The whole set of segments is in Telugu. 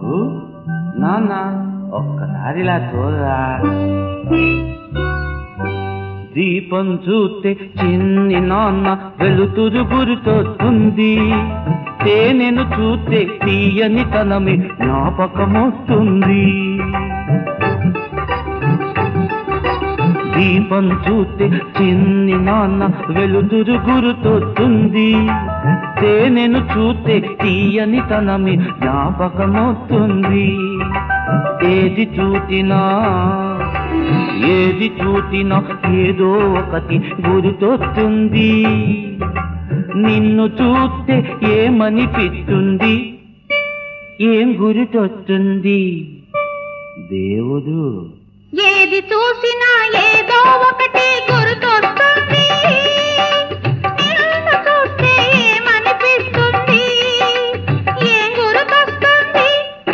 బాబు నాన్న ఒక్కసారిలా చూడరా దీపం చూస్తే చిన్ని నాన్న వెలుతురు గురితొస్తుంది తేనెను చూస్తే తీయని తనమి జ్ఞాపకమొస్తుంది దీపం చూస్తే చిన్ని నాన్న వెలుతురు గురుతొస్తుంది తేనెను చూస్తే తీయని తనమి జ్ఞాపకమవుతుంది ఏది చూచినా ఏది చూచినా ఏదో ఒకటి గురితొస్తుంది నిన్ను చూస్తే ఏమనిపిస్తుంది ఏం గురితొస్తుంది దేవుడు ఏది చూసినా ఏదో ఒకటి గుర్తొస్తుంది నిన్ను చూస్తే ఏమనిపిస్తుంది ఏం గుర్తొస్తుంది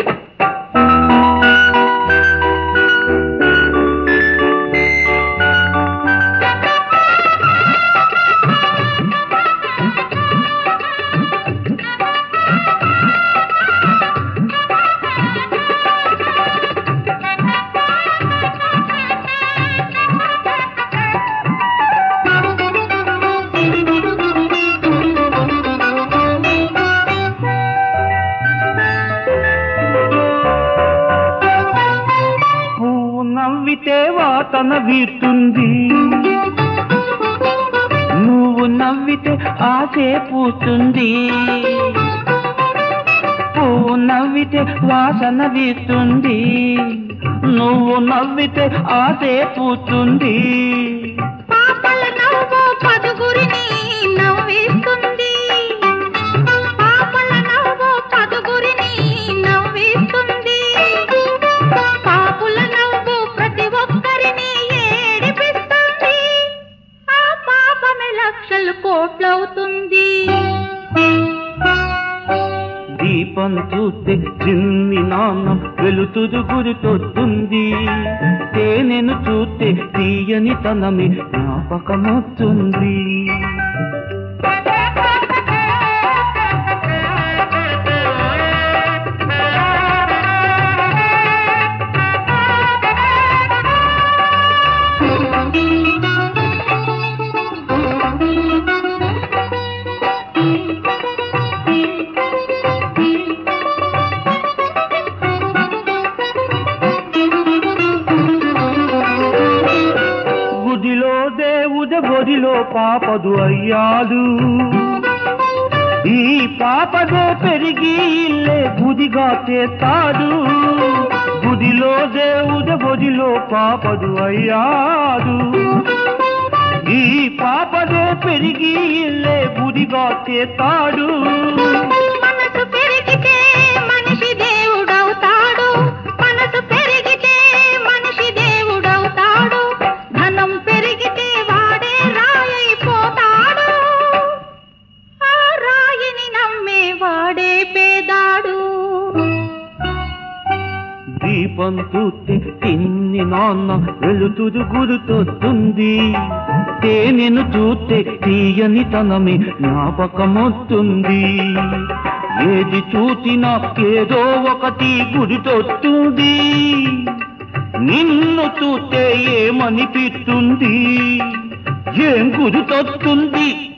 పువ్వు నవ్వితే వాతన వీస్తుంది నువ్వు నవ్వితే ఆసే పూస్తుంది పువ్వు నవ్వితే వాసన వీస్తుంది నువ్వు నవ్వితే ఆసే పూస్తుంది పాపల నవ్వు పదుగురిని నవ్విస్తుంది పాపల నవ్వు పదుగురిని నవ్విస్తుంది పాపుల నవ్వు ప్రతి ఒక్కరిని ఏడిపిస్తుంది ఆ పాపమే లక్షలు కోట్లవుతుంది దీపం చూస్తే చిన్ని నాన్న వెలుతురు గురితొస్తుంది తేనెను చూస్తే తీయని తనమి జ్ఞాపకమవుతుంది గుడిలో దేవుడ బొడిలో పాపదు అయ్యాడు ఈ పాపదే పెరిగి ఇల్లే గుదిగా చేస్తాడు గుడిలో దేవుడ బొడిలో పాపదు అయ్యాడు ఈ పాపదే పెరిగి ఇల్లే గుదిగా చేస్తాడు మనసు పెరిగితే మనిషి దేవుడవుతాడు మనసు పెరిగితే మనిషి దేవుడవుతాడు ధనం పెరిగితే వాడే రాయైపోతాడు ఆ రాయిని నమ్మే వాడే పేదాడు దీపం చూస్తే తిన్ని నాన్న వెలుతురు గురుతొస్తుంది తేనెను చూస్తే తీయని తనమి జ్ఞాపకమొస్తుంది ఏది చూసినా ఏదో ఒకటి గురితొస్తుంది నిన్ను చూస్తే ఏమనిపిస్తుంది ఏం గురితొస్తుంది